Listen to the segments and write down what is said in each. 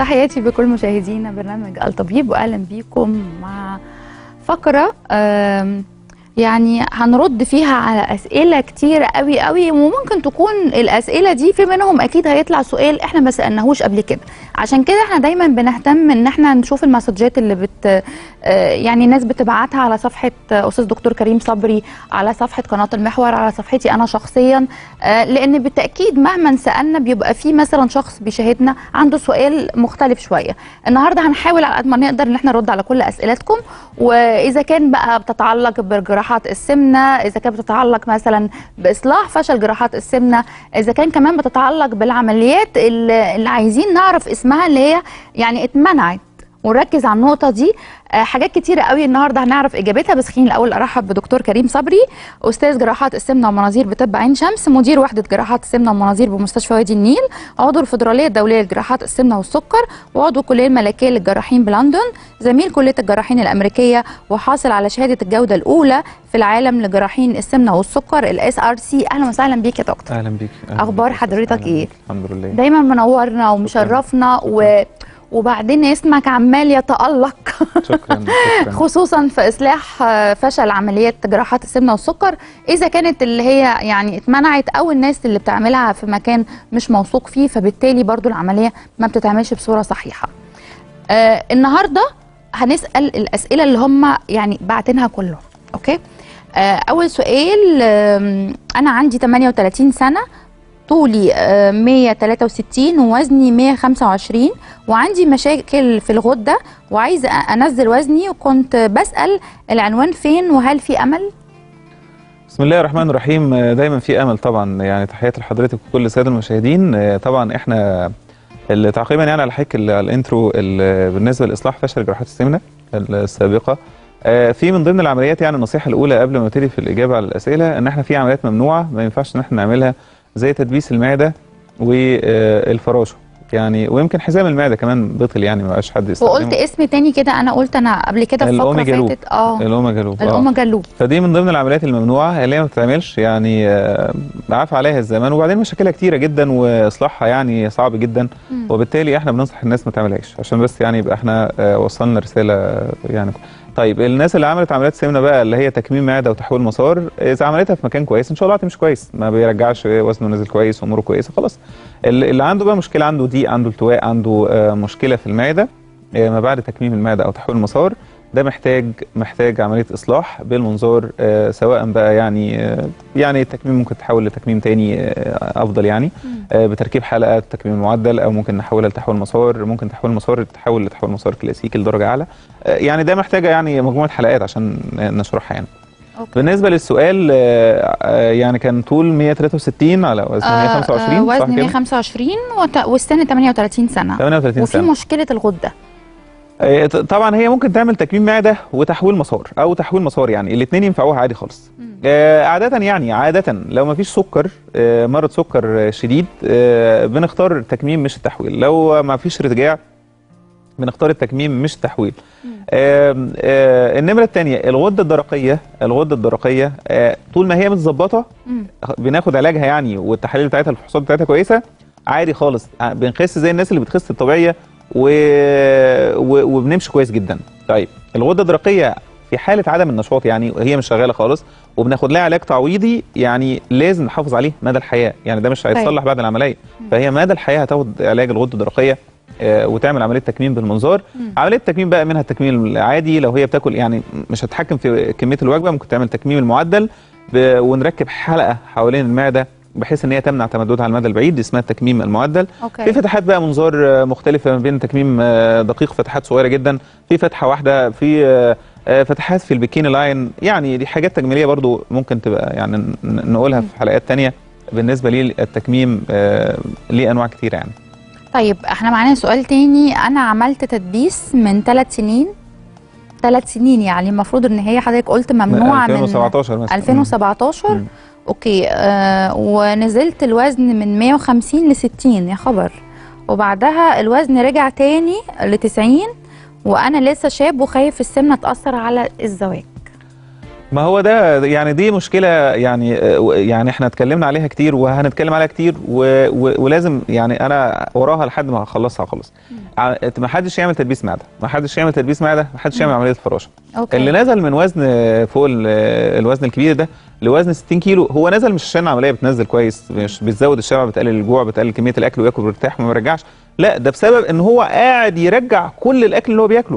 تحياتي بكل مشاهدينا برنامج الطبيب واهلا بيكم مع فقره آم، يعني هنرد فيها على اسئله كتيره قوي قوي وممكن تكون الاسئله دي في منهم اكيد هيطلع سؤال احنا ما سالناهوش قبل كده عشان كده احنا دايما بنهتم ان احنا نشوف المسجات اللي بت آه، يعني الناس بتبعتها على صفحه آه، استاذ دكتور كريم صبري على صفحه قناه المحور على صفحتي انا شخصيا آه، لان بالتاكيد مهما سالنا بيبقى في مثلا شخص بيشاهدنا عنده سؤال مختلف شويه النهارده هنحاول على قد ما نقدر ان احنا نرد على كل اسئلتكم واذا كان بقى بتتعلق بجراحات السمنه اذا كانت بتتعلق مثلا باصلاح فشل جراحات السمنه اذا كان كمان بتتعلق بالعمليات اللي اللي عايزين نعرف اسمها اللي هي يعني اتمنعت ونركز على النقطه دي آه، حاجات كتيره قوي النهارده هنعرف اجابتها بس خليني الاول ارحب بدكتور كريم صبري استاذ جراحات السمنه والمناظير بطب عين شمس مدير وحده جراحات السمنه والمناظير بمستشفى وادي النيل عضو الفدراليه الدوليه لجراحات السمنه والسكر وعضو الكليه الملكيه للجراحين بلندن زميل كليه الجراحين الامريكيه وحاصل على شهاده الجوده الاولى في العالم لجراحين السمنه والسكر الاس ار سي اهلا وسهلا بيك يا دكتور اهلا بيك أهلاً أخبار بيك. حضرتك أهلاً إيه؟ بيك. الحمد لله دايما منورنا ومشرفنا و... وبعدين اسمك عمال يتألق شكرا شكرا خصوصا في اصلاح آه، فشل عمليات جراحات السمنه والسكر اذا كانت اللي هي يعني اتمنعت او الناس اللي بتعملها في مكان مش موثوق فيه فبالتالي برضو العمليه ما بتتعملش بصوره صحيحه آه النهارده هنسال الاسئله اللي هم يعني باعتينها كلهم اوكي آه اول سؤال آم، انا عندي 38 سنه طولي آه، 163 ووزني 125 وعندي مشاكل في الغدة وعايزة أ- أنزل وزني وكنت بسأل العنوان فين وهل في أمل؟ بسم الله الرحمن الرحيم آه، دايما في امل طبعا يعني تحياتي لحضرتك وكل الساده المشاهدين آه، طبعا احنا ال- تعقيبا يعني على حضرتك ال- الانترو ال- بالنسبه لاصلاح فشل جراحات السمنه السابقه آه، في من ضمن العمليات يعني النصيحه الاولى قبل ما نبتدي في الاجابه على الاسئله ان احنا في عمليات ممنوعه ما ينفعش ان احنا نعملها زي تدبيس المعده والفراشه يعني ويمكن حزام المعده كمان بطل يعني ما بقاش حد يستخدمه وقلت اسم تاني كده أنا قلت أنا قبل كده في فقرة الأوميجا لوب. فاتت اه الاوميجا لوب آه. الأوميجا لوب فدي من ضمن العمليات الممنوعه اللي هي ما بتتعملش يعني آه، عفى عليها الزمان وبعدين مشاكلها كتيره جدا واصلاحها يعني صعب جدا مم. وبالتالي احنا بننصح الناس ما تعملهاش عشان بس يعني يبقى احنا آه، وصلنا رساله آه، يعني طيب الناس اللي عملت عمليات سمنه بقى اللي هي تكميم معده وتحويل مسار اذا عملتها في مكان كويس ان شاء الله هتمشي كويس ما بيرجعش وزنه نازل كويس واموره كويسه خلاص اللي اللي عنده بقى مشكله عنده ضيق عنده التواء عنده آه، مشكله في المعده آه، ما بعد تكميم المعده او تحويل المسار ده محتاج محتاج عمليه اصلاح بالمنظار آه، سواء بقى يعني آه، يعني التكميم ممكن تحول لتكميم تاني آه، افضل يعني آه، بتركيب حلقه التكميم المعدل او ممكن نحولها لتحويل مسار ممكن تحويل مسار تحول لتحويل مسار كلاسيكي لدرجه اعلى آه، يعني ده محتاجه يعني مجموعه حلقات عشان نشرحها يعني أوكي. بالنسبه للسؤال آه، آه، يعني كان طول 163 على وزن 125 صح وزني كده 125 وت... والسن 38 سنة 38 وفي سنه مشكلة الغدة آه، ط- طبعا هي ممكن تعمل تكميم معده وتحويل مسار او تحويل مسار يعني الاثنين ينفعوها عادي خالص آه، عادة يعني عادة لو ما فيش سكر آه، مرض سكر آه، شديد آه، بنختار التكميم مش التحويل لو ما فيش ارتجاع بنختار التكميم مش التحويل آم، آه، النمرة الثانية الغدة الدرقية الغدة الدرقية آه، طول ما هي متظبطة مم. بناخد علاجها يعني والتحاليل بتاعتها الفحوصات بتاعتها كويسة عادي خالص آه، بنخس زي الناس اللي بتخس الطبيعية و... و... وبنمشي كويس جدا طيب الغدة الدرقية في حالة عدم النشاط يعني هي مش شغالة خالص وبناخد لها علاج تعويضي يعني لازم نحافظ عليه مدى الحياة يعني ده مش هيتصلح بعد العملية فهي مدى الحياة هتاخد علاج الغدة الدرقية آه، وتعمل عمليه تكميم بالمنظار مم. عمليه التكميم بقى منها التكميم العادي لو هي بتاكل يعني مش هتتحكم في كميه الوجبه ممكن تعمل تكميم المعدل ب... ونركب حلقه حوالين المعده بحيث ان هي تمنع تمددها على المدى البعيد دي اسمها التكميم المعدل في اوكي فتحات بقى منظار آه، مختلفه ما بين تكميم آه، دقيق فتحات صغيره جدا في فتحه واحده في آه، آه، فتحات في البيكيني لاين يعني دي حاجات تجميليه برضو ممكن تبقى يعني ن- نقولها في حلقات تانية بالنسبه للتكميم آه، ليه انواع كتيره يعني طيب احنا معانا سؤال تاني انا عملت تدبيس من ثلاث سنين ثلاث سنين يعني المفروض ان هي حضرتك قلت ممنوعه من 2017 مثلا 2017 مم. اوكي آه ونزلت الوزن من 150 ل 60 يا خبر وبعدها الوزن رجع تاني ل 90 وانا لسه شاب وخايف السمنه تاثر على الزواج ما هو ده يعني دي مشكله يعني يعني احنا اتكلمنا عليها كتير وهنتكلم عليها كتير و و ولازم يعني انا وراها لحد ما هخلصها خالص ع- ما حدش يعمل تدبيس معده ما حدش يعمل تدبيس معده ما حدش يعمل عمليه فراشه اوكي اللي نزل من وزن فوق ال- الوزن الكبير ده لوزن 60 كيلو هو نزل مش عشان العمليه بتنزل كويس مش بتزود الشبع بتقلل الجوع بتقلل كميه الاكل وياكل ويرتاح وما يرجعش لا ده بسبب ان هو قاعد يرجع كل الاكل اللي هو بياكله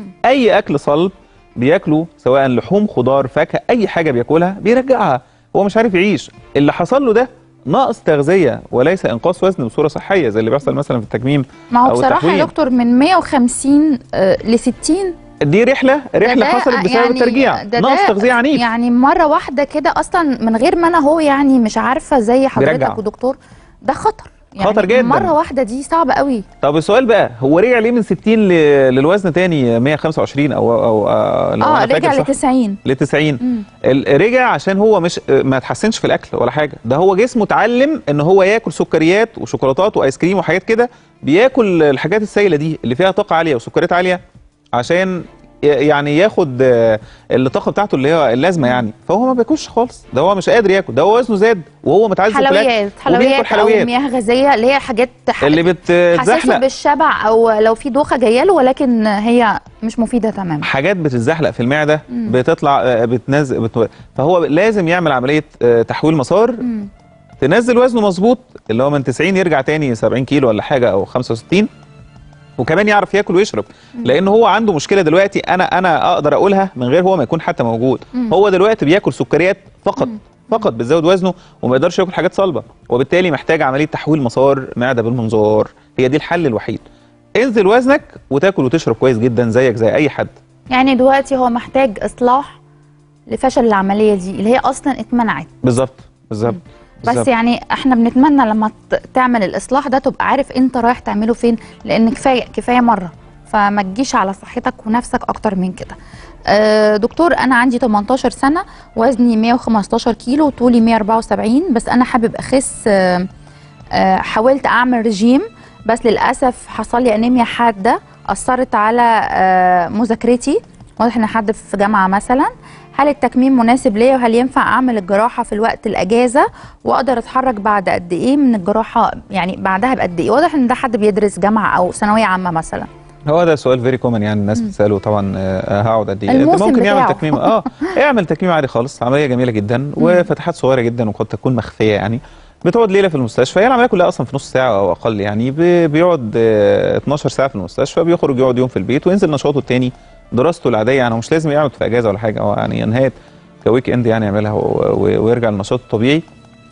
اي اكل صلب بياكله سواء لحوم خضار فاكهه اي حاجه بياكلها بيرجعها هو مش عارف يعيش اللي حصل له ده نقص تغذيه وليس انقاص وزن بصوره صحيه زي اللي بيحصل مثلا في التكميم ما هو أو بصراحه تحويل. يا دكتور من 150 ل 60 دي رحله رحله ده حصلت بسبب يعني الترجيع ده- نقص ده تغذيه عنيف يعني مره واحده كده اصلا من غير ما انا هو يعني مش عارفه زي حضرتك بيرجع. ودكتور ده خطر يعني خطر جداً. مره واحده دي صعبه قوي طب السؤال بقى هو رجع ليه من 60 ل- للوزن تاني 125 او او آه لو اه أنا فاكر رجع ل صح. 90 ل 90 مم. ال- رجع عشان هو مش ما اتحسنش في الاكل ولا حاجه ده هو جسمه اتعلم ان هو ياكل سكريات وشوكولاتات وايس كريم وحاجات كده بياكل الحاجات السائله دي اللي فيها طاقه عاليه وسكريات عاليه عشان ي- يعني ياخد آه، الطاقه بتاعته اللي هي اللازمه يعني فهو ما بياكلش خالص ده هو مش قادر ياكل ده هو وزنه زاد وهو متعذب في الاكل حلويات وبياكل حلويات او حلويات مياه غازيه اللي هي حاجات تح- اللي تحسسه بتزحلق بالشبع او لو في دوخه جايه له ولكن هي مش مفيده تماما حاجات بتتزحلق في المعده مم. بتطلع آه، بتنزل بت... فهو لازم يعمل عمليه آه، تحويل مسار مم. تنزل وزنه مظبوط اللي هو من 90 يرجع تاني 70 كيلو ولا حاجه او 65 وكمان يعرف ياكل ويشرب لان هو عنده مشكله دلوقتي انا انا اقدر اقولها من غير هو ما يكون حتى موجود مم. هو دلوقتي بياكل سكريات فقط مم. فقط بتزود وزنه وما يقدرش ياكل حاجات صلبه وبالتالي محتاج عمليه تحويل مسار معده بالمنظار هي دي الحل الوحيد انزل وزنك وتاكل وتشرب كويس جدا زيك زي اي حد يعني دلوقتي هو محتاج اصلاح لفشل العمليه دي اللي هي اصلا اتمنعت بالظبط بالظبط بس بالظبط. يعني احنا بنتمنى لما ت- تعمل الاصلاح ده تبقى عارف انت رايح تعمله فين لان كفايه كفايه مره فما تجيش على صحتك ونفسك اكتر من كده آه، دكتور انا عندي 18 سنه وزني 115 كيلو طولي 174 بس انا حابب اخس آه، آه، حاولت اعمل رجيم بس للاسف حصل لي انيميا حاده اثرت على آه، مذاكرتي واضح ان حد في جامعه مثلا هل التكميم مناسب ليا وهل ينفع اعمل الجراحه في الوقت الاجازه واقدر اتحرك بعد قد ايه من الجراحه يعني بعدها بقد ايه واضح ان ده حد بيدرس جامعه او ثانويه عامه مثلا هو ده سؤال فيري كومن يعني الناس بتساله طبعا آه، هقعد قد ايه انت الموسم ممكن يعمل بتاعه. تكميم اه اعمل تكميم عادي خالص عمليه جميله جدا وفتحات صغيره جدا وقد تكون مخفيه يعني بتقعد ليله في المستشفى هي العمليه كلها اصلا في نص ساعه او اقل يعني بي- بيقعد آه، 12 ساعه في المستشفى بيخرج يقعد يوم في البيت وينزل نشاطه التاني دراسته العاديه يعني هو مش لازم يقعد في اجازه ولا حاجه هو يعني نهايه كويك اند يعني يعملها و- و- ويرجع لنشاطه الطبيعي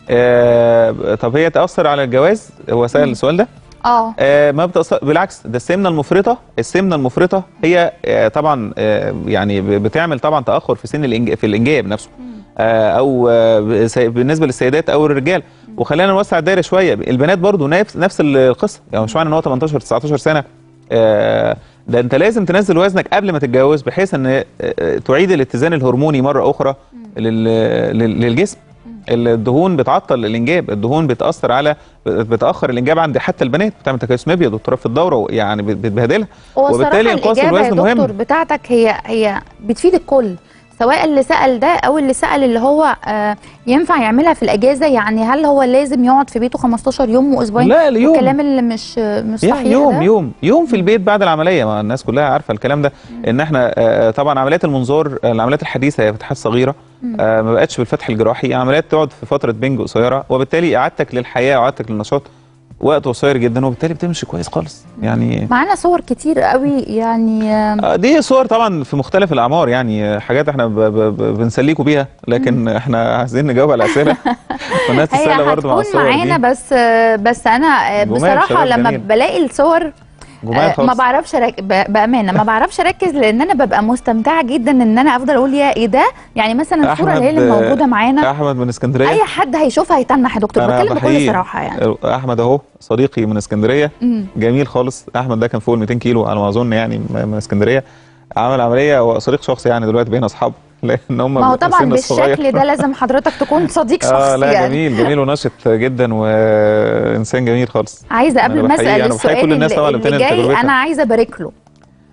آه طب هي تاثر على الجواز هو سال السؤال ده اه آه، ما بتأثر بالعكس ده السمنه المفرطه السمنه المفرطه هي آه، طبعا آه، يعني ب- بتعمل طبعا تاخر في سن الإنج... في الانجاب نفسه آه، او آه، بس- بالنسبه للسيدات او الرجال وخلينا نوسع الدايره شويه البنات برضو نفس نفس القصه يعني مش معنى ان هو 18 19 سنه آه، ده انت لازم تنزل وزنك قبل ما تتجوز بحيث ان آه، آه، تعيد الاتزان الهرموني مره اخرى لل... لل- للجسم الدهون بتعطل الانجاب الدهون بتاثر على بتاخر الانجاب عند حتى البنات بتعمل تكيس مبيض واضطراب في الدوره يعني بت- بتبهدلها هو وبالتالي الصراحه انقاص الاجابه يا الوزن مهم. دكتور بتاعتك هي هي بتفيد الكل سواء اللي سال ده او اللي سال اللي هو آه ينفع يعملها في الاجازه يعني هل هو لازم يقعد في بيته 15 يوم واسبوعين لا اليوم الكلام اللي مش مش يا صحيح يوم ده؟ يوم يوم في البيت بعد العمليه ما الناس كلها عارفه الكلام ده ان احنا آه، طبعا عمليات المنظار آه، العمليات الحديثه هي فتحات صغيره آه، ما بقتش بالفتح الجراحي عمليات تقعد في فتره بنج قصيره وبالتالي اعادتك للحياه واعادتك للنشاط وقت قصير جدا وبالتالي بتمشي كويس خالص يعني معانا صور كتير قوي يعني آه، آه، دي صور طبعا في مختلف الاعمار يعني آه، حاجات احنا ب- ب- ب- بنسليكوا بيها لكن احنا عايزين نجاوب على الاسئله والناس هي تسال برضه مع هتكون الصور معانا دي بس آه، بس انا آه، جمال، بصراحه شباب لما جميل. بلاقي الصور جمال آه، ما خالص بعرفش أرك... ب- بامانه ما بعرفش اركز لان انا ببقى مستمتعه جدا ان انا افضل اقول يا ايه ده يعني مثلا الصوره اللي هي اللي أحمد، موجوده معانا احمد من اسكندريه اي حد هيشوفها هيتنح يا دكتور أنا بتكلم بكل بحييه. صراحه يعني احمد اهو صديقي من اسكندريه مم. جميل خالص احمد ده كان فوق ال 200 كيلو على ما اظن يعني م- من اسكندريه عمل عمليه هو صديق شخصي يعني دلوقتي بقينا اصحاب لان هم ما هو طبعا السن الصغير. بالشكل ده لازم حضرتك تكون صديق شخصي اه لا يعني جميل جميل ونشط جدا وانسان جميل خالص عايزه أنا قبل ما بحييه، اسال أنا بحيي السؤال كل الناس اللي, طبعا اللي اللي بتنقل جاي تجربتها. انا عايزه ابارك له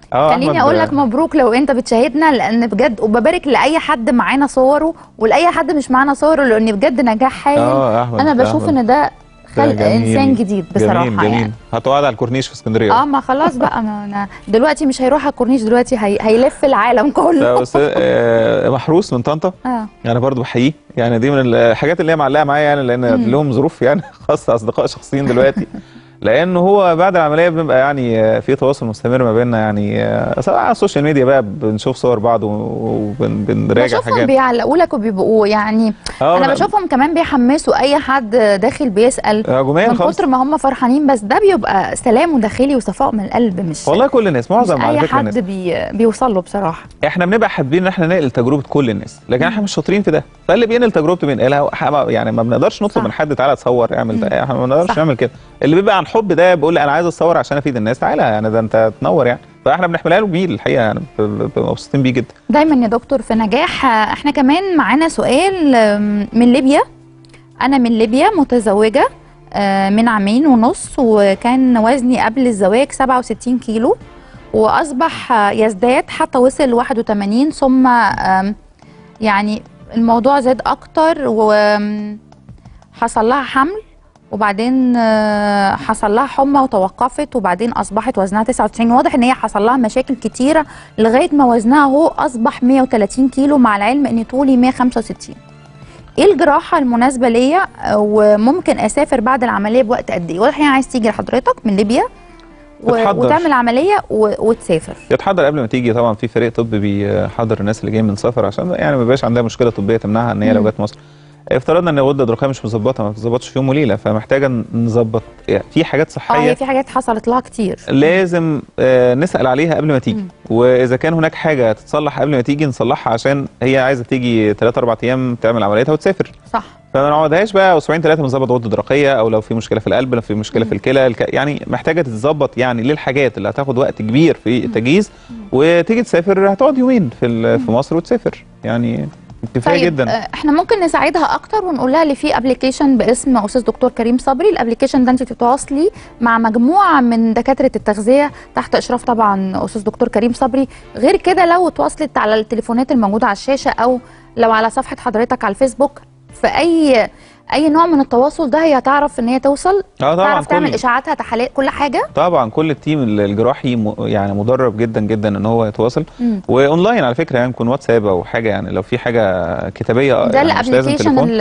اه خليني أحمد- اقول لك مبروك لو انت بتشاهدنا لان بجد وببارك لاي حد معانا صوره ولاي حد مش معانا صوره لان بجد نجاح هايل اه احمد انا بشوف أحمد. ان ده خلق جميل. انسان جديد بصراحه جميل جميل يعني هتقعد على الكورنيش في اسكندريه اه ما خلاص بقى ما انا دلوقتي مش هيروح على الكورنيش دلوقتي هي... هيلف العالم كله لا، بس آه، محروس من طنطا اه يعني برضه بحييه يعني دي من الحاجات اللي هي معلقه معايا يعني لان مم. لهم ظروف يعني خاصه اصدقاء شخصيين دلوقتي لانه هو بعد العمليه بنبقى يعني آه، في تواصل مستمر ما بيننا يعني آه، سواء على السوشيال ميديا بقى بنشوف صور بعض وبنراجع بشوفهم حاجات بيعلقوا لك وبيبقوا يعني اه انا بشوفهم كمان بيحمسوا اي حد داخل بيسال آه، جمال من خالص كتر ما هم فرحانين بس ده بيبقى سلام داخلي وصفاء من القلب مش والله كل الناس مش معظم على اي فكره الناس حد بي... بيوصل له بصراحه احنا بنبقى حابين ان احنا ننقل تجربه كل الناس لكن احنا مش شاطرين في ده فاللي بينقل تجربته بينقلها وح- يعني ما بنقدرش نطلب صح. من حد تعالى تصور اعمل ده مم. احنا ما بنقدرش صح. نعمل كده اللي بيبقى عن حب ده بيقول لي انا عايز اتصور عشان افيد الناس تعالى يعني ده انت تنور يعني فاحنا بنحملها له بميل الحقيقه يعني ب- ب- ب- مبسوطين بيه جدا دايما يا دكتور في نجاح آه، احنا كمان معانا سؤال آم، من ليبيا انا من ليبيا متزوجه آه، من عامين ونص وكان وزني قبل الزواج 67 كيلو واصبح آه، يزداد حتى وصل 81 ثم آم، يعني الموضوع زاد اكتر وحصل لها حمل وبعدين آه، حصل لها حمى وتوقفت وبعدين اصبحت وزنها 99 واضح ان هي حصل لها مشاكل كتيره لغايه ما وزنها هو اصبح 130 كيلو مع العلم ان طولي 165 ايه الجراحه المناسبه ليا آه، وممكن اسافر بعد العمليه بوقت قد ايه واضح ان هي عايز تيجي لحضرتك من ليبيا و... تتحضر. وتعمل عمليه و... وتسافر يتحضر قبل ما تيجي طبعا في فريق طبي بيحضر الناس اللي جايه من سفر عشان يعني ما يبقاش عندها مشكله طبيه تمنعها ان هي لو مم. جت مصر افترضنا ان الغده الدرقيه مش مظبطه ما بتظبطش في يوم وليله فمحتاجه نظبط يعني في حاجات اه صحيه هي في حاجات حصلت لها كتير لازم آه، نسال عليها قبل ما تيجي مم. واذا كان هناك حاجه تتصلح قبل ما تيجي نصلحها عشان هي عايزه تيجي 3 4 ايام تعمل عمليتها وتسافر صح فما نقعدهاش بقى اسبوعين ثلاثه بنظبط غده درقيه او لو في مشكله في القلب لو في مشكله في الكلى الك... يعني محتاجه تتظبط يعني للحاجات اللي هتاخد وقت كبير في التجهيز وتيجي تسافر هتقعد يومين في ال- في مصر وتسافر يعني كفايه طيب جدا آه، احنا ممكن نساعدها اكتر ونقول لها اللي في ابلكيشن باسم استاذ دكتور كريم صبري الابلكيشن ده انت تتواصلي مع مجموعه من دكاتره التغذيه تحت اشراف طبعا استاذ دكتور كريم صبري غير كده لو اتواصلت على التليفونات الموجوده على الشاشه او لو على صفحه حضرتك على الفيسبوك في اي اي نوع من التواصل ده هي تعرف ان هي توصل اه طبعا تعرف تعمل كل اشاعاتها تحاليل كل حاجه طبعا كل التيم الجراحي م... يعني مدرب جدا جدا ان هو يتواصل مم. واونلاين على فكره يعني يكون واتساب او حاجه يعني لو في حاجه كتابيه ده يعني مش لازم الابلكيشن تليفون ال-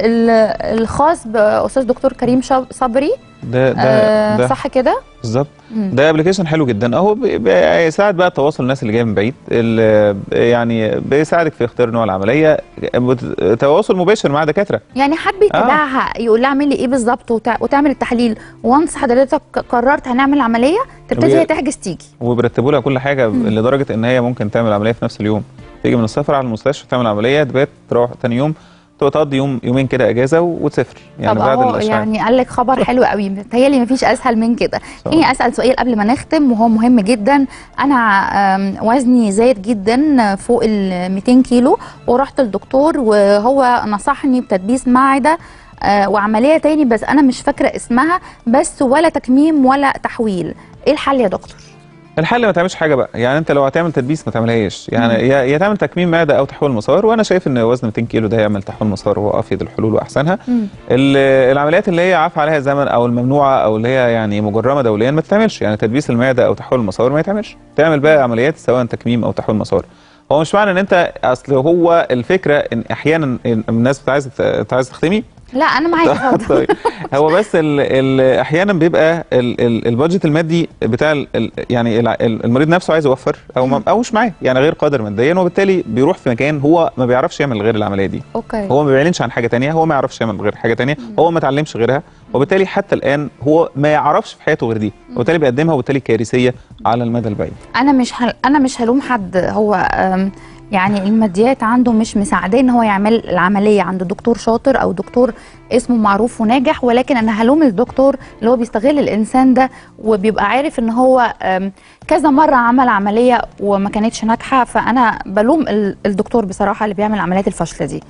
ال- الخاص باستاذ دكتور كريم شاب- صبري ده ده, آه ده صح كده بالظبط مم. ده ابلكيشن حلو جدا اهو بي- بيساعد بقى التواصل الناس اللي جايه من بعيد ال- يعني بيساعدك في اختيار نوع العمليه بت- تواصل مباشر مع دكاتره يعني حد يتابعها يقول لها اعملي ايه بالظبط وتع... وتعمل التحليل وانس حضرتك قررت هنعمل عمليه تبتدي بي- هي تحجز تيجي وبيرتبوا لها كل حاجه مم. لدرجه ان هي ممكن تعمل عمليه في نفس اليوم تيجي من السفر على المستشفى تعمل عمليه تبات تروح تاني يوم تبقى تقضي يوم يومين كده اجازه وتسافر يعني طب بعد اهو الاشعه يعني قال لك خبر حلو قوي متهيألي مفيش اسهل من كده خليني اسال سؤال قبل ما نختم وهو مهم جدا انا آم، وزني زايد جدا فوق ال 200 كيلو ورحت للدكتور وهو نصحني بتدبيس معده آه، وعمليه تاني بس انا مش فاكره اسمها بس ولا تكميم ولا تحويل ايه الحل يا دكتور الحل ما تعملش حاجه بقى يعني انت لو هتعمل تدبيس ما تعملهاش يعني يا يا تعمل تكميم معده او تحويل مسار وانا شايف ان وزن 200 كيلو ده يعمل تحويل مسار هو افيد الحلول واحسنها مم. ال- العمليات اللي هي عفى عليها زمن او الممنوعه او اللي هي يعني مجرمه دوليا ما تتعملش يعني تدبيس المعده او تحويل المسار ما يتعملش تعمل بقى عمليات سواء تكميم او تحويل مسار هو مش معنى ان انت اصل هو الفكره ان احيانا إن الناس بت- عايزه ت- عايزه تختمي لا انا معاك اتفضل طيب هو بس ال ال احيانا بيبقى ال ال البادجت المادي بتاع ال ال يعني الع- ال- المريض نفسه عايز يوفر او ما او مش معاه يعني غير قادر ماديا وبالتالي بيروح في مكان هو ما بيعرفش يعمل غير العمليه دي اوكي هو ما بيعلنش عن حاجه تانية هو ما يعرفش يعمل غير حاجه تانية هو ما اتعلمش غيرها وبالتالي حتى الان هو ما يعرفش في حياته غير دي وبالتالي بيقدمها وبالتالي كارثيه على المدى البعيد انا مش هل... انا مش هلوم حد هو أم، يعني الماديات عنده مش مساعداه ان هو يعمل العمليه عند دكتور شاطر او دكتور اسمه معروف وناجح ولكن انا هلوم الدكتور اللي هو بيستغل الانسان ده وبيبقى عارف ان هو أم، كذا مره عمل عمليه وما كانتش ناجحه فانا بلوم ال- الدكتور بصراحه اللي بيعمل العمليات الفاشله دي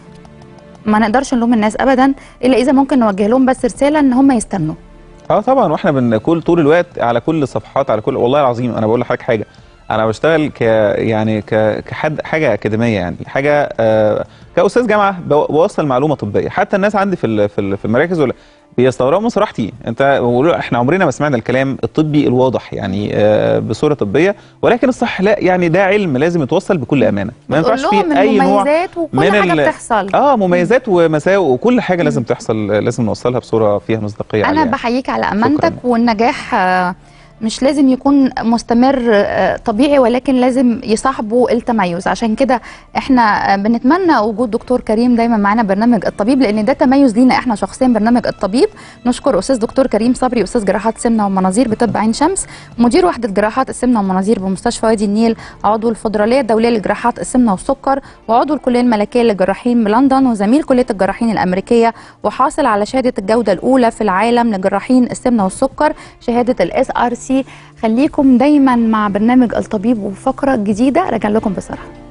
ما نقدرش نلوم الناس ابدا الا اذا ممكن نوجه لهم بس رساله ان هم يستنوا اه طبعا واحنا بنقول طول الوقت على كل الصفحات على كل والله العظيم انا بقول لحضرتك حاجه انا بشتغل ك يعني ك كحد حاجه اكاديميه يعني حاجه آه كاستاذ جامعه بو- بوصل معلومه طبيه حتى الناس عندي في ال- في ال- في المراكز ولا بيستغربوا من صراحتي انت بيقولوا احنا عمرنا ما سمعنا الكلام الطبي الواضح يعني آه بصوره طبيه ولكن الصح لا يعني ده علم لازم يتوصل بكل امانه ما بتقول ينفعش لهم فيه اي نوع المميزات وكل من حاجه ال- بتحصل اه مميزات ومساوئ وكل حاجه لازم تحصل لازم نوصلها بصوره فيها مصداقيه عاليه انا يعني. بحييك على امانتك شكراً. والنجاح آه، مش لازم يكون مستمر آه، طبيعي ولكن لازم يصاحبه التميز عشان كده احنا آه، بنتمنى وجود دكتور كريم دايما معانا برنامج الطبيب لان ده تميز لينا احنا شخصيا برنامج الطبيب نشكر استاذ دكتور كريم صبري استاذ جراحات سمنه ومناظير بطب عين شمس مدير وحده جراحات السمنه والمناظير بمستشفى وادي النيل عضو الفدراليه الدوليه لجراحات السمنه والسكر وعضو الكليه الملكيه للجراحين بلندن وزميل كليه الجراحين الامريكيه وحاصل على شهاده الجوده الاولى في العالم لجراحين السمنه والسكر شهاده الاس ار سي خليكم دايما مع برنامج الطبيب وفقره جديده راجع لكم بسرعه